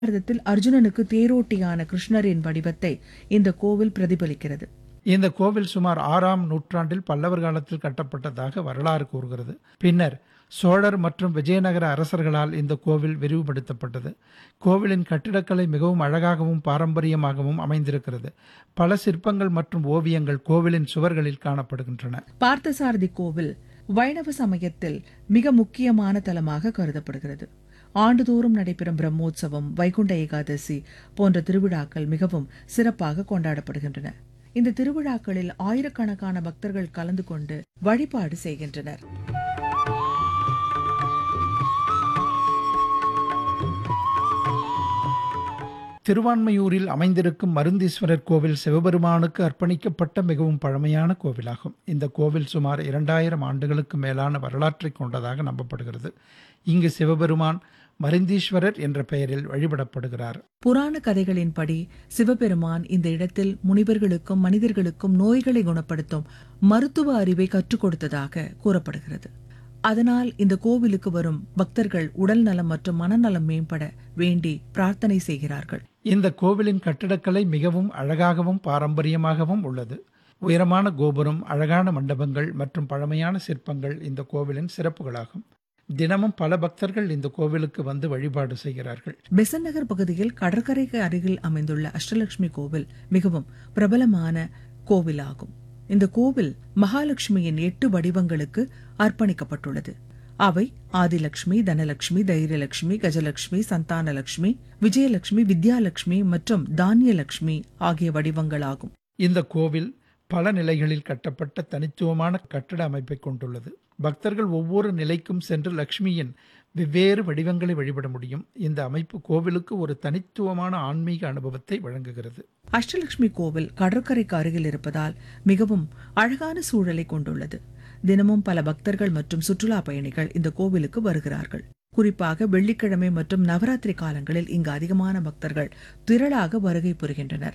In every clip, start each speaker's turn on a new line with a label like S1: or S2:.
S1: மகாபாரதத்தில் அர்ஜுனனுக்கு தேரோட்டியான கிருஷ்ணரின் வடிவத்தை இந்த கோவில் பிரதிபலிக்கிறது
S2: இந்த கோவில் சுமார் ஆறாம் நூற்றாண்டில் பல்லவர் காலத்தில் கட்டப்பட்டதாக வரலாறு கூறுகிறது பின்னர் சோழர் மற்றும் விஜயநகர அரசர்களால் இந்த கோவில் விரிவுபடுத்தப்பட்டது கோவிலின் கட்டிடக்கலை மிகவும் அழகாகவும் பாரம்பரியமாகவும் அமைந்திருக்கிறது பல சிற்பங்கள் மற்றும் ஓவியங்கள் கோவிலின் சுவர்களில் காணப்படுகின்றன
S1: பார்த்தசாரதி கோவில் வைணவ சமயத்தில் மிக முக்கியமான தலமாக கருதப்படுகிறது ஆண்டுதோறும் நடைபெறும் பிரம்மோற்சவம் வைகுண்ட ஏகாதசி போன்ற திருவிழாக்கள் மிகவும் சிறப்பாக கொண்டாடப்படுகின்றன இந்த திருவிழாக்களில் ஆயிரக்கணக்கான பக்தர்கள் கலந்து கொண்டு வழிபாடு செய்கின்றனர்
S2: திருவான்மையூரில் அமைந்திருக்கும் மருந்தீஸ்வரர் கோவில் சிவபெருமானுக்கு அர்ப்பணிக்கப்பட்ட மிகவும் பழமையான கோவிலாகும் இந்த கோவில் சுமார் இரண்டாயிரம் ஆண்டுகளுக்கு மேலான வரலாற்றை கொண்டதாக நம்பப்படுகிறது இங்கு சிவபெருமான் மருந்தீஸ்வரர் என்ற பெயரில் வழிபடப்படுகிறார்
S1: புராண கதைகளின்படி சிவபெருமான் இந்த இடத்தில் முனிவர்களுக்கும் மனிதர்களுக்கும் நோய்களை குணப்படுத்தும் மருத்துவ அறிவை கற்றுக் கொடுத்ததாக கூறப்படுகிறது அதனால் இந்த கோவிலுக்கு வரும் பக்தர்கள் உடல் நலம் மற்றும் மனநலம் மேம்பட வேண்டி பிரார்த்தனை செய்கிறார்கள்
S2: இந்த கோவிலின் கட்டிடக்கலை மிகவும் அழகாகவும் பாரம்பரியமாகவும் உள்ளது உயரமான கோபுரம் அழகான மண்டபங்கள் மற்றும் பழமையான சிற்பங்கள் இந்த கோவிலின் சிறப்புகளாகும் தினமும் பல பக்தர்கள் இந்த கோவிலுக்கு வந்து வழிபாடு செய்கிறார்கள்
S1: பெசன் நகர் பகுதியில் கடற்கரைக்கு அருகில் அமைந்துள்ள அஷ்டலட்சுமி கோவில் மிகவும் பிரபலமான கோவிலாகும் இந்த கோவில் மகாலட்சுமியின் எட்டு வடிவங்களுக்கு அர்ப்பணிக்கப்பட்டுள்ளது அவை ஆதிலட்சுமி தனலட்சுமி தைரியலட்சுமி கஜலட்சுமி சந்தானலட்சுமி விஜயலட்சுமி வித்யாலட்சுமி மற்றும் தானியலட்சுமி ஆகிய வடிவங்களாகும்
S2: இந்த கோவில் பல நிலைகளில் கட்டப்பட்ட தனித்துவமான கட்டட அமைப்பை கொண்டுள்ளது பக்தர்கள் ஒவ்வொரு நிலைக்கும் சென்று லக்ஷ்மியின் வெவ்வேறு வடிவங்களை வழிபட முடியும் இந்த அமைப்பு கோவிலுக்கு ஒரு தனித்துவமான ஆன்மீக அனுபவத்தை வழங்குகிறது
S1: அஷ்டலட்சுமி கோவில் கடற்கரைக்கு அருகில் இருப்பதால் மிகவும் அழகான சூழலை கொண்டுள்ளது தினமும் பல பக்தர்கள் மற்றும் சுற்றுலா பயணிகள் இந்த கோவிலுக்கு வருகிறார்கள் குறிப்பாக வெள்ளிக்கிழமை மற்றும் நவராத்திரி காலங்களில் இங்கு அதிகமான பக்தர்கள் திரளாக வருகை புரிகின்றனர்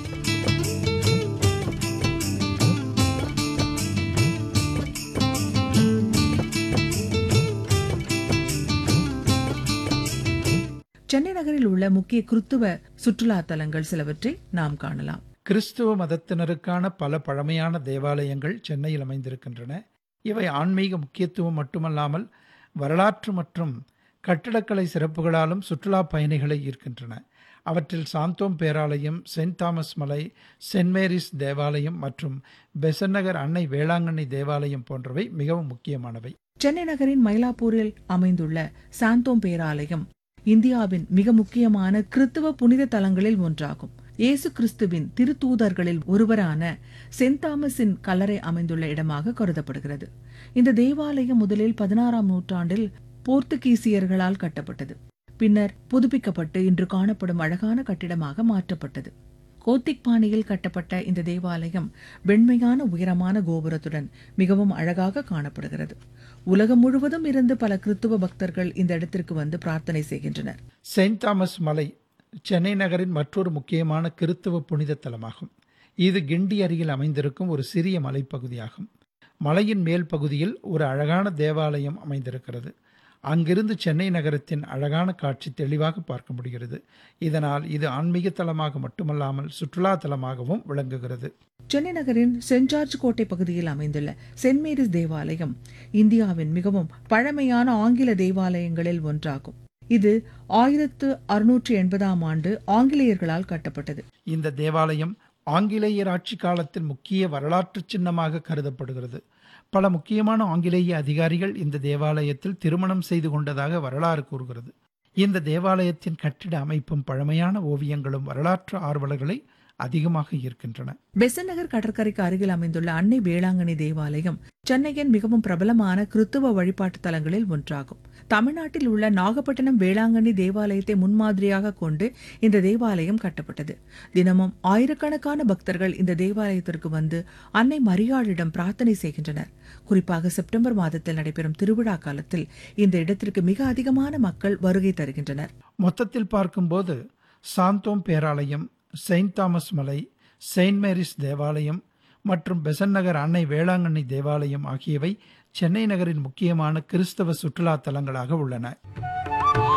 S1: சென்னை நகரில் உள்ள முக்கிய கிறித்துவ சுற்றுலா தலங்கள் சிலவற்றை நாம் காணலாம்
S2: கிறிஸ்துவ மதத்தினருக்கான பல பழமையான தேவாலயங்கள் சென்னையில் அமைந்திருக்கின்றன இவை ஆன்மீக முக்கியத்துவம் மட்டுமல்லாமல் வரலாற்று மற்றும் கட்டிடக்கலை சிறப்புகளாலும் சுற்றுலா பயணிகளை ஈர்க்கின்றன அவற்றில் சாந்தோம் பேராலயம் செயின்ட் தாமஸ் மலை சென்ட் மேரிஸ் தேவாலயம் மற்றும் பெசன்னகர் அன்னை வேளாங்கண்ணி தேவாலயம் போன்றவை மிகவும் முக்கியமானவை
S1: சென்னை நகரின் மயிலாப்பூரில் அமைந்துள்ள சாந்தோம் பேராலயம் இந்தியாவின் மிக முக்கியமான கிறித்துவ புனித தலங்களில் ஒன்றாகும் இயேசு கிறிஸ்துவின் திருத்தூதர்களில் ஒருவரான சென்ட் தாமஸின் கல்லறை அமைந்துள்ள இடமாக கருதப்படுகிறது இந்த தேவாலயம் முதலில் பதினாறாம் நூற்றாண்டில் போர்த்துகீசியர்களால் கட்டப்பட்டது பின்னர் புதுப்பிக்கப்பட்டு இன்று காணப்படும் அழகான கட்டிடமாக மாற்றப்பட்டது கோத்திக் பாணியில் கட்டப்பட்ட இந்த தேவாலயம் வெண்மையான உயரமான கோபுரத்துடன் மிகவும் அழகாக காணப்படுகிறது உலகம் முழுவதும் இருந்து பல கிறித்துவ பக்தர்கள் இந்த இடத்திற்கு வந்து பிரார்த்தனை செய்கின்றனர்
S2: செயின்ட் தாமஸ் மலை சென்னை நகரின் மற்றொரு முக்கியமான கிறித்துவ புனித தலமாகும் இது கிண்டி அருகில் அமைந்திருக்கும் ஒரு சிறிய மலைப்பகுதியாகும் மலையின் மேல் பகுதியில் ஒரு அழகான தேவாலயம் அமைந்திருக்கிறது அங்கிருந்து சென்னை நகரத்தின் அழகான காட்சி தெளிவாக பார்க்க முடிகிறது இதனால் இது ஆன்மீக தலமாக மட்டுமல்லாமல் சுற்றுலா தலமாகவும் விளங்குகிறது
S1: சென்னை நகரின் சென்ட் ஜார்ஜ் கோட்டை பகுதியில் அமைந்துள்ள சென்ட் மேரிஸ் தேவாலயம் இந்தியாவின் மிகவும் பழமையான ஆங்கில தேவாலயங்களில் ஒன்றாகும் இது ஆயிரத்து அறுநூற்றி எண்பதாம் ஆண்டு ஆங்கிலேயர்களால் கட்டப்பட்டது
S2: இந்த தேவாலயம் ஆங்கிலேயர் ஆட்சி காலத்தில் முக்கிய வரலாற்று சின்னமாக கருதப்படுகிறது பல முக்கியமான ஆங்கிலேய அதிகாரிகள் இந்த தேவாலயத்தில் திருமணம் செய்து கொண்டதாக வரலாறு கூறுகிறது இந்த தேவாலயத்தின் கட்டிட அமைப்பும் பழமையான ஓவியங்களும் வரலாற்று ஆர்வலர்களை அதிகமாக ஈர்க்கின்றன
S1: பெசன் நகர் கடற்கரைக்கு அருகில் அமைந்துள்ள அன்னை வேளாங்கண்ணி தேவாலயம் சென்னையின் மிகவும் பிரபலமான கிறித்துவ வழிபாட்டு தலங்களில் ஒன்றாகும் தமிழ்நாட்டில் உள்ள நாகப்பட்டினம் வேளாங்கண்ணி தேவாலயத்தை முன்மாதிரியாக கொண்டு இந்த தேவாலயம் கட்டப்பட்டது தினமும் ஆயிரக்கணக்கான பக்தர்கள் இந்த தேவாலயத்திற்கு வந்து அன்னை மரியாளிடம் பிரார்த்தனை செய்கின்றனர் குறிப்பாக செப்டம்பர் மாதத்தில் நடைபெறும் திருவிழா காலத்தில் இந்த இடத்திற்கு மிக அதிகமான மக்கள் வருகை தருகின்றனர்
S2: மொத்தத்தில் பார்க்கும்போது சாந்தோம் பேராலயம் செயின்ட் தாமஸ் மலை செயின்ட் மேரிஸ் தேவாலயம் மற்றும் பெசன் நகர் அன்னை வேளாங்கண்ணி தேவாலயம் ஆகியவை சென்னை நகரின் முக்கியமான கிறிஸ்தவ சுற்றுலா தலங்களாக உள்ளன